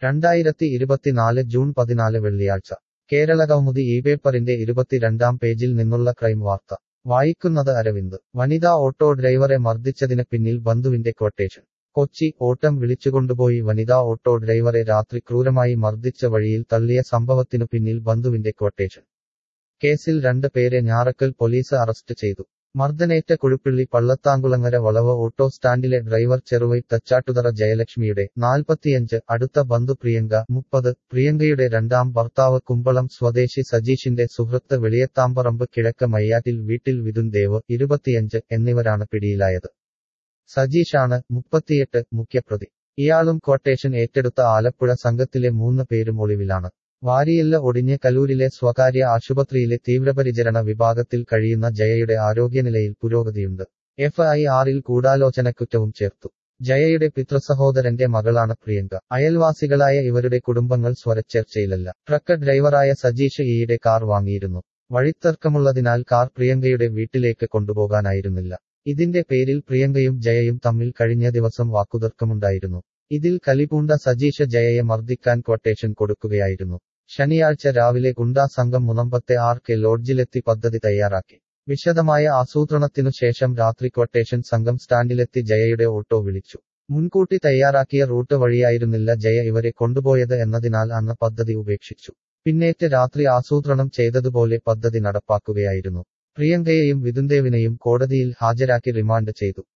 രണ്ടായിരത്തി ഇരുപത്തിനാല് ജൂൺ പതിനാല് വെള്ളിയാഴ്ച കേരളകൗമുദി ഈ പേപ്പറിന്റെ ഇരുപത്തിരണ്ടാം പേജിൽ നിന്നുള്ള ക്രൈം വാർത്ത വായിക്കുന്നത് അരവിന്ദ് വനിതാ ഓട്ടോ ഡ്രൈവറെ മർദ്ദിച്ചതിന് പിന്നിൽ ബന്ധുവിന്റെ ക്വട്ടേഷൻ കൊച്ചി ഓട്ടം വിളിച്ചുകൊണ്ടുപോയി വനിതാ ഓട്ടോ ഡ്രൈവറെ രാത്രി ക്രൂരമായി മർദ്ദിച്ച വഴിയിൽ തള്ളിയ സംഭവത്തിനു പിന്നിൽ ബന്ധുവിന്റെ ക്വട്ടേഷൻ കേസിൽ രണ്ട് പേരെ ഞാറക്കൽ പോലീസ് അറസ്റ്റ് ചെയ്തു മർദ്ദനേറ്റ കുഴുപ്പിള്ളി പള്ളത്താങ്കുളങ്ങര വളവ് ഓട്ടോ സ്റ്റാൻഡിലെ ഡ്രൈവർ ചെറുവൈ തച്ചാട്ടുതറ ജയലക്ഷ്മിയുടെ നാൽപ്പത്തിയഞ്ച് അടുത്ത ബന്ധു പ്രിയങ്ക മുപ്പത് പ്രിയങ്കയുടെ രണ്ടാം ഭർത്താവ് കുമ്പളം സ്വദേശി സജീഷിന്റെ സുഹൃത്ത് വെളിയത്താമ്പറമ്പ് കിഴക്ക് മയ്യാറ്റിൽ വീട്ടിൽ വിതുൻ ദേവ് ഇരുപത്തിയഞ്ച് എന്നിവരാണ് പിടിയിലായത് സജീഷാണ് മുപ്പത്തിയെട്ട് മുഖ്യപ്രതി ഇയാളും ക്വട്ടേഷൻ ഏറ്റെടുത്ത ആലപ്പുഴ സംഘത്തിലെ മൂന്ന് പേരും ഒളിവിലാണ് വാരിയല്ല ഒടിഞ്ഞ് കലൂരിലെ സ്വകാര്യ ആശുപത്രിയിലെ തീവ്രപരിചരണ വിഭാഗത്തിൽ കഴിയുന്ന ജയയുടെ ആരോഗ്യനിലയിൽ പുരോഗതിയുണ്ട് എഫ് ഐ ആറിൽ ഗൂഢാലോചനക്കുറ്റവും ചേർത്തു ജയയുടെ പിതൃസഹോദരന്റെ മകളാണ് പ്രിയങ്ക അയൽവാസികളായ ഇവരുടെ കുടുംബങ്ങൾ സ്വരച്ചേർച്ചയിലല്ല ട്രക്ക് ഡ്രൈവറായ സജീഷ് ഈയിടെ കാർ വാങ്ങിയിരുന്നു വഴിത്തർക്കമുള്ളതിനാൽ കാർ പ്രിയങ്കയുടെ വീട്ടിലേക്ക് കൊണ്ടുപോകാനായിരുന്നില്ല ഇതിന്റെ പേരിൽ പ്രിയങ്കയും ജയയും തമ്മിൽ കഴിഞ്ഞ ദിവസം വാക്കുതർക്കമുണ്ടായിരുന്നു ഇതിൽ കലിപൂണ്ട സജീഷ ജയയെ മർദ്ദിക്കാൻ ക്വട്ടേഷൻ കൊടുക്കുകയായിരുന്നു ശനിയാഴ്ച രാവിലെ ഗുണ്ടാ സംഘം മുനമ്പത്തെ ആർ കെ ലോഡ്ജിലെത്തി പദ്ധതി തയ്യാറാക്കി വിശദമായ ആസൂത്രണത്തിനു ശേഷം രാത്രി ക്വട്ടേഷൻ സംഘം സ്റ്റാൻഡിലെത്തി ജയയുടെ ഓട്ടോ വിളിച്ചു മുൻകൂട്ടി തയ്യാറാക്കിയ റൂട്ട് വഴിയായിരുന്നില്ല ജയ ഇവരെ കൊണ്ടുപോയത് എന്നതിനാൽ അന്ന് പദ്ധതി ഉപേക്ഷിച്ചു പിന്നേറ്റ് രാത്രി ആസൂത്രണം ചെയ്തതുപോലെ പദ്ധതി നടപ്പാക്കുകയായിരുന്നു പ്രിയങ്കയെയും വിതുന്ദേവിനെയും കോടതിയിൽ ഹാജരാക്കി റിമാൻഡ് ചെയ്തു